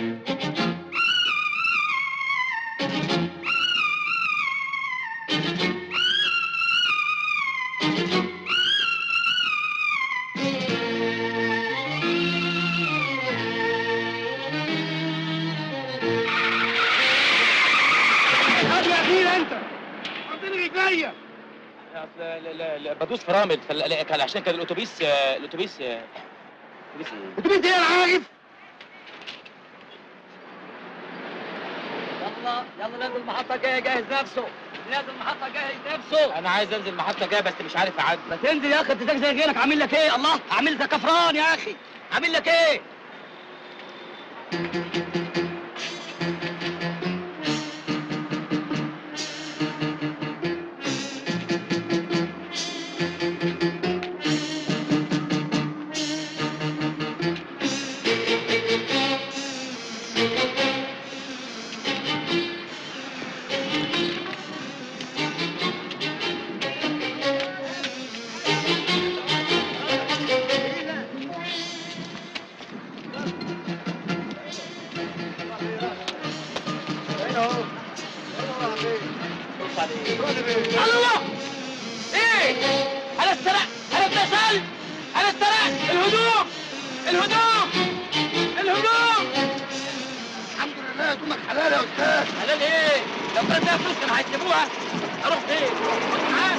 هات يا اخير انت حطني رجليا اصل لا- لا- لا، بدوس فرامل فال- لا، كان عشان كان الاتوبيس آه، الاتوبيس آه، الاتوبيس ايه؟ اتوبيس ايه انا عارف يلا يلا نازل المحطة جاي جاهز نفسه نازل المحطة جاهز نفسه انا عايز انزل محطه جايه بس مش عارف اعدي ما تنزل يا اخي انت زي غيرك عامل لك ايه الله عامل لك كفران يا اخي عامل لك ايه الله ايه انا استرقت انا اتسلت انا استرقت الهدوم الهدوم الهدوم الحمد لله هدومك حلال يا استاذ حلال ايه لو كانت فيها فلوس كانوا هيسيبوها اروح فين خد معاك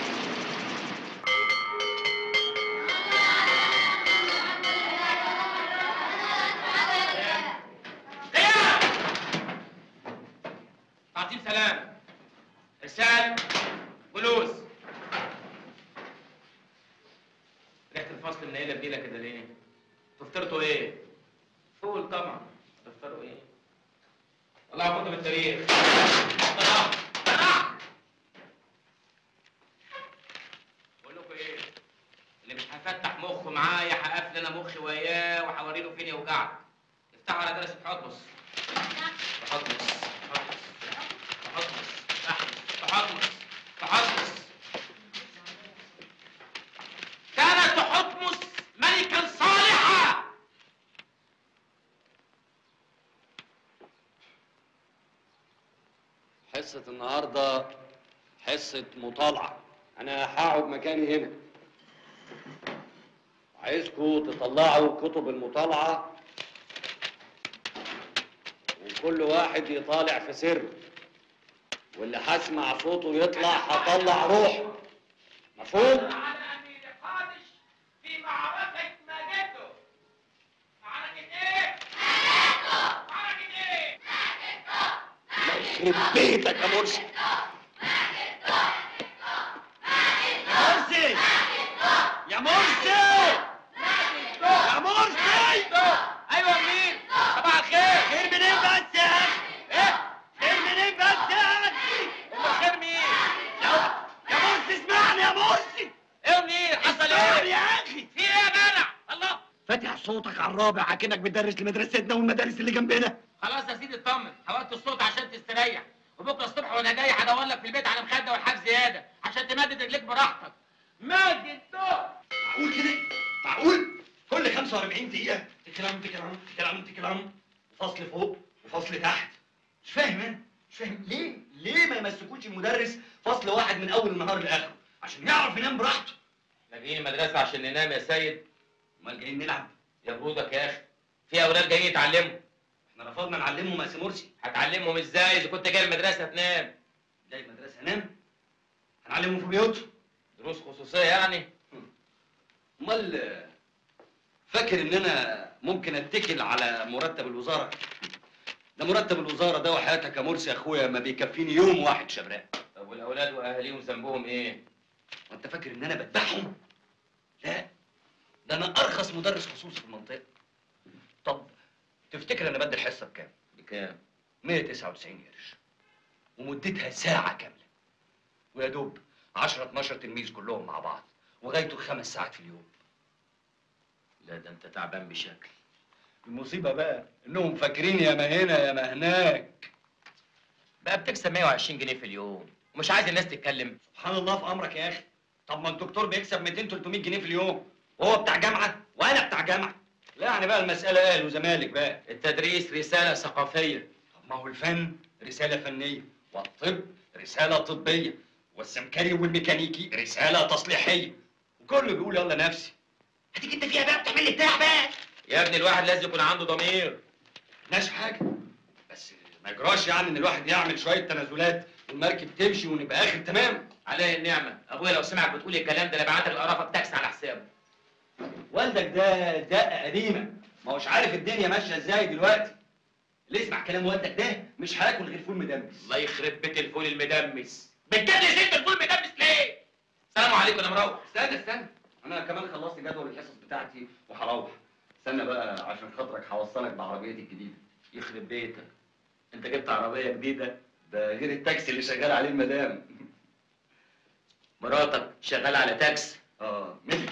تعطيل سلام ارسال جلوس ريحه الفصل منيله بنيله كده ليه؟ تفطرتوا ايه؟ فول طبعا تفطروا ايه؟ طلعوا كتب التاريخ طلعوا طلعوا بقول لكم ايه؟ اللي مش هفتح مخه معايا هقفل انا مخي وياه وهوري له فين يوجعك افتحوا على درس حطمس حطمس حطمس تحطمس تحطمس تحطمس كانت تحطمس ملكا صالحا حصة النهاردة حصة مطالعة أنا هقعد مكاني هنا عايزكم تطلعوا كتب المطالعة وكل واحد يطالع في سر واللي هسمع صوته يطلع هطلع روح مفهوم؟ على امير قادش في معركه ماجدو معركه ايه؟ معركه ايه؟ يخرب بيتك يا مرسي مرسي يا مرسي يا مرسي ايوه يا امير صباح الخير خير منين بس يا اخي ايه؟ خير منين بس يا اخي امال خير مين؟ يا يا مرسي اسمعني يا مرسي ايه يا امير حصل اسمعني ايه؟ يا اخي في ايه يا جدع؟ الله فاتح صوتك على الرابع اكنك بتدرس لمدرستنا والمدارس اللي جنبنا خلاص يا سيدي اطمن حاولت الصوت عشان تستريح وبكره الصبح وانا جاي هدور لك في البيت على مخده والحاف زياده عشان تمدد رجليك براحتك مادد دور معقول كده معقول كل 45 دقيقة تكلم تكلم تكلم تكلم وفصل فوق وفصل تحت مش فاهم انا مش فاهم ليه ليه ما يمسكوش المدرس فصل واحد من اول النهار لاخره عشان يعرف ينام براحته احنا جايين المدرسه عشان ننام يا سيد امال جايين نلعب يا برودك يا اخي في اولاد جايين يتعلموا احنا رفضنا نعلمهم مقاس مرسي هتعلمهم ازاي اذا كنت جاي المدرسه تنام جاي المدرسة نام هنعلمهم في بيوتهم دروس خصوصيه يعني امال فاكر ان انا ممكن اتكل على مرتب الوزاره ده مرتب الوزاره ده وحياتك يا مرسي يا اخويا ما بيكفيني يوم واحد شبراء طب والاولاد واهاليهم ذنبهم ايه وانت فاكر ان انا بذبحهم لا ده انا ارخص مدرس خصوصي في المنطقه طب تفتكر انا بدي الحصه بكام بكام 199 قرش ومدتها ساعه كامله ويا دوب 10 12 تلميذ كلهم مع بعض وغايته خمس ساعات في اليوم لا ده انت تعبان بشكل المصيبه بقى انهم فاكرين يا ما هنا يا ما هناك بقى بتكسب 120 جنيه في اليوم ومش عايز الناس تتكلم سبحان الله في امرك يا اخي طب ما الدكتور بيكسب 200 300 جنيه في اليوم وهو بتاع جامعه وانا بتاع جامعه لا يعني بقى المساله اهل وزمالك بقى التدريس رساله ثقافيه طب ما هو الفن رساله فنيه والطب رساله طبيه والسمكري والميكانيكي رساله تصليحيه وكله بيقول يلا نفسي هتيجي انت فيها بقى وتعمل لي بتاع بقى يا ابني الواحد لازم يكون عنده ضمير ماشي حاجه بس ما يجراش يعني ان الواحد يعمل شويه تنازلات والمركب تمشي ونبقى اخر تمام عليه النعمه ابويا لو سمعك بتقول الكلام ده انا بعت القرافه بتاكس على حسابه والدك ده دقه قديمه ما هوش عارف الدنيا ماشيه ازاي دلوقتي اللي يسمع كلام والدك ده مش هياكل غير فول مدمس الله يخرب بيت الفول المدمس بتجيب لي سيره الفول المدمس ليه؟ السلام عليكم انا مروح استنى استنى انا كمان خلصت جدول الحصص بتاعتي وهروح استنى بقى عشان خاطرك هوصلك بعربيتي الجديده يخرب بيتك انت جبت عربيه جديده ده غير التاكسي اللي شغال عليه المدام مراتك شغاله على تاكس اه ملك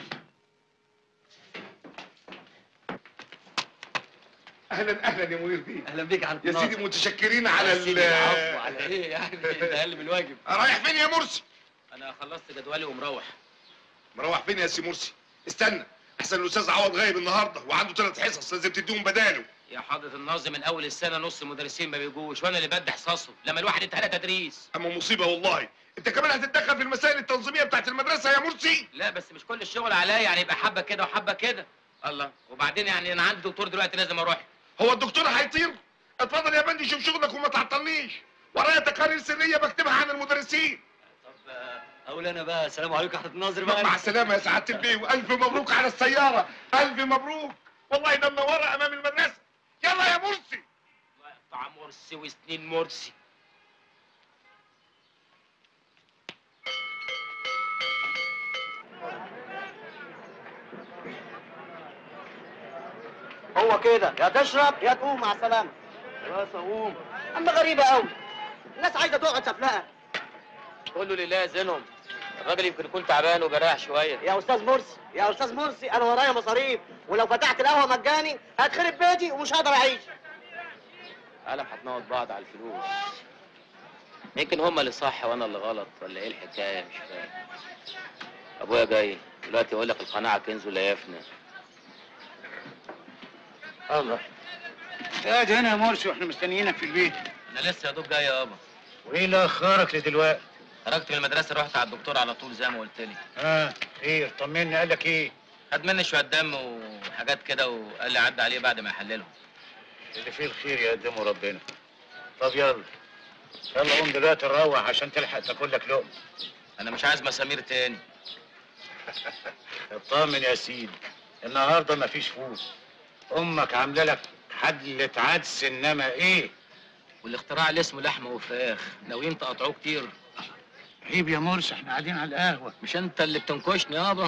اهلا اهلا يا منير بيه اهلا بيك يا عم يا سيدي متشكرين على ال العفو على ايه يعني ده اقل من الواجب رايح فين يا مرسي انا خلصت جدولي ومروح مروح فين يا سي مرسي استنى احسن الاستاذ عوض غايب النهارده وعنده ثلاث حصص لازم تديهم بداله يا حضرة الناظم من أول السنة نص المدرسين ما بيجوش وأنا اللي بدي حصصهم لما الواحد اتهلى تدريس اما مصيبه والله انت كمان هتتدخل في المسائل التنظيميه بتاعت المدرسه يا مرسي لا بس مش كل الشغل عليا يعني يبقى حبة كده وحبة كده الله وبعدين يعني أنا عندي دكتور دلوقتي لازم أروح هو الدكتور هيطير اتفضل يا بندي شوف شغلك وما تعطلنيش ورايا تقارير سريه بكتبها عن المدرسين طب آه، اقول انا بقى السلام عليكم يا حضره الناظر بقى مع السلامه يا سعاده البيه والف مبروك على السياره الف مبروك والله ده منوره امام المدرسه يلا يا مرسي الله يقطع مرسي وسنين مرسي هو كده يا تشرب يا تقوم مع السلامة خلاص اقوم اما غريبة قوي الناس عايزة تقعد سفلقة قول له لله زينهم الراجل يمكن يكون تعبان وجراح شوية يا استاذ مرسي يا استاذ مرسي انا ورايا مصاريف ولو فتحت القهوة مجاني هتخرب بيتي ومش هقدر اعيش عالم هتناقض بعض على الفلوس يمكن هما اللي صح وانا اللي غلط ولا ايه الحكايه مش فاهم ابويا جاي دلوقتي يقول لك القناعه كنز ولا يفنى الله قاعد هنا يا مرسي واحنا مستنيينك في البيت انا لسه يا دوب جاي يابا وايه اللي اخرك لدلوقتي؟ خرجت من المدرسه رحت على الدكتور على طول زي ما قلت لي اه خير طمني قال لك ايه؟ خد مني شويه دم وحاجات كده وقال لي عدى عليه بعد ما يحللهم اللي فيه الخير يقدمه ربنا طب يلا يلا قوم دلوقتي نروح عشان تلحق تاكل لك لقمه انا مش عايز مسامير تاني اطمن يا سيدي النهارده مفيش فول امك عامله لك حلة عدس انما ايه؟ والاختراع اللي اسمه لحمه وفراخ ناويين تقطعوه كتير عيب يا مرسي احنا قاعدين على القهوه مش انت اللي بتنكشني يابا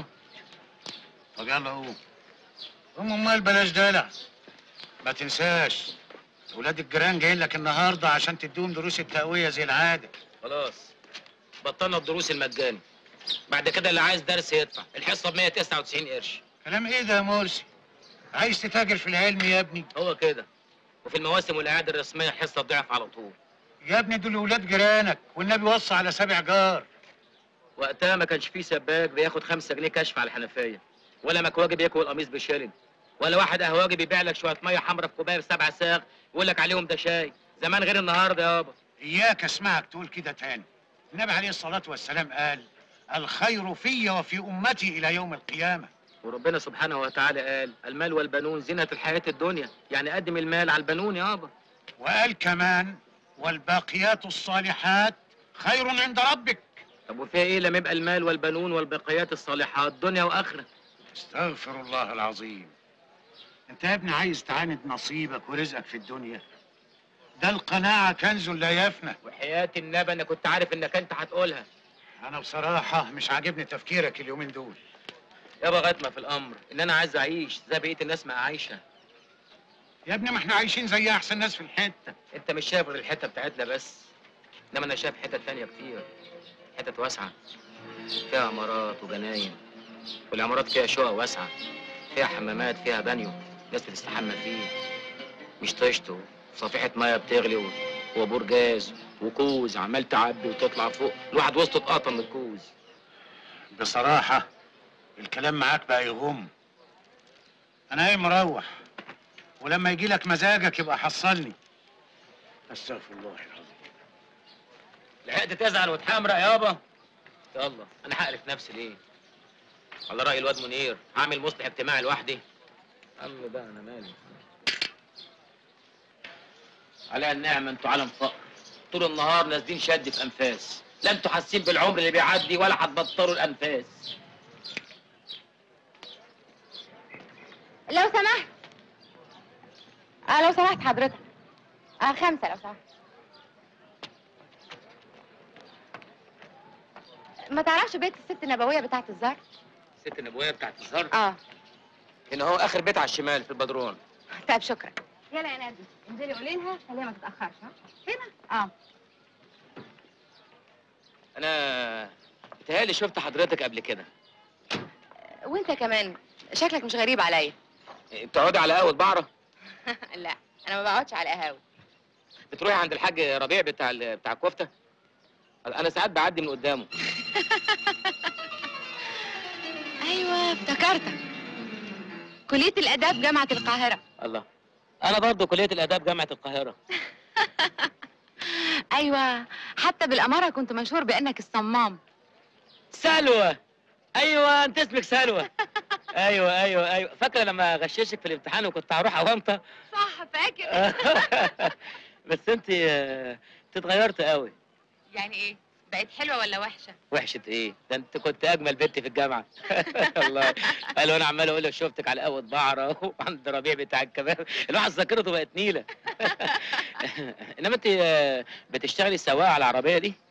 طب يلا قوم قوم امال بلاش دلع ما تنساش ولاد الجيران جايين لك النهارده عشان تديهم دروس التقويه زي العاده خلاص بطلنا الدروس المجاني بعد كده اللي عايز درس يدفع الحصه ب 199 قرش كلام ايه ده يا مرسي عايز تتاجر في العلم يا ابني هو كده وفي المواسم والاعياد الرسميه الحصه بضعف على طول يا ابني دول ولاد جيرانك والنبي وصى على سبع جار وقتها ما كانش فيه سباك بياخد خمسة جنيه كشف على الحنفيه ولا مكواجي بيكوي القميص بشيلن ولا واحد قهواجي بيبيع لك شويه ميه حمرا في كوبايه بسبع ساغ يقول لك عليهم ده شاي زمان غير النهارده يابا اياك اسمعك تقول كده تاني النبي عليه الصلاه والسلام قال الخير في وفي امتي الى يوم القيامه وربنا سبحانه وتعالى قال المال والبنون زينة الحياة الدنيا يعني قدم المال على البنون يابا وقال كمان والباقيات الصالحات خير عند ربك طب وفيها ايه لما يبقى المال والبنون والبقيات الصالحات دنيا واخره استغفر الله العظيم انت يا ابني عايز تعاند نصيبك ورزقك في الدنيا ده القناعة كنز لا يفنى وحياة النبي انا كنت عارف انك انت هتقولها انا بصراحة مش عاجبني تفكيرك اليومين دول يابا غاية ما في الامر ان انا عايز اعيش زي بقية الناس ما عايشة يا ابني ما احنا عايشين زي احسن ناس في الحتة انت مش شايف غير الحتة بتاعتنا بس انما انا شايف حتت تانية كتير حتت واسعة فيها عمارات وجناين والعمارات فيها شقق واسعة فيها حمامات فيها بانيو ناس بتستحمى فيه مش طشت صفيحة مية بتغلي و- وبور جاز وكوز عمال تعبي وتطلع فوق الواحد وسطه اتقطم من الكوز بصراحة الكلام معاك بقى يغم انا ايه مروح ولما يجي لك مزاجك يبقى حصلني استغفر الله العظيم لحقت تزعل وتحمرق يابا يلا انا هقرف نفسي ليه على راي الواد منير هعمل مصلح اجتماعي لوحدي عم بقى انا مالي عليها النعمه انتوا عالم فقر طول النهار نازلين شد في انفاس لا انتوا حاسين بالعمر اللي بيعدي ولا هتبطلوا الانفاس لو سمحت اه لو سمحت حضرتك اه خمسة لو سمحت ما تعرفش بيت الست النبوية بتاعت الزهر؟ الست النبويه بتاعت الزهر اه هنا هو اخر بيت على الشمال في البدرون طيب شكرا يلا يا نادي انزلي قولي لها خليها ما تتأخرش ها؟ هنا؟ اه انا بتهيألي شفت حضرتك قبل كده وانت كمان شكلك مش غريب عليا بتقعدي على قهوه بعره لا انا ما بقعدش على قهاوي بتروحي عند الحاج ربيع بتاع ال- بتاع الكفته انا ساعات بعدي من قدامه ايوه افتكرتك كلية الآداب جامعة القاهرة الله انا برضه كليه الاداب جامعه القاهره ايوه حتى بالأمارة كنت مشهور بأنك الصمام سلوى ايوه انت اسمك سلوى ايوه ايوه ايوه فاكره لما غششك في الامتحان وكنت هروح اوانطه صح فاكر بس انت آه، انت اتغيرت قوي يعني ايه بقت حلوة ولا وحشة وحشه ايه ده انت كنت اجمل بنت في الجامعه والله قالوا انا عمال اقول لك شفتك على قهوه بعره وعند ربيع بتاع الكباب الواحد ذاكرته بقت نيله انما انت آه، بتشتغلي سواقه على العربيه دي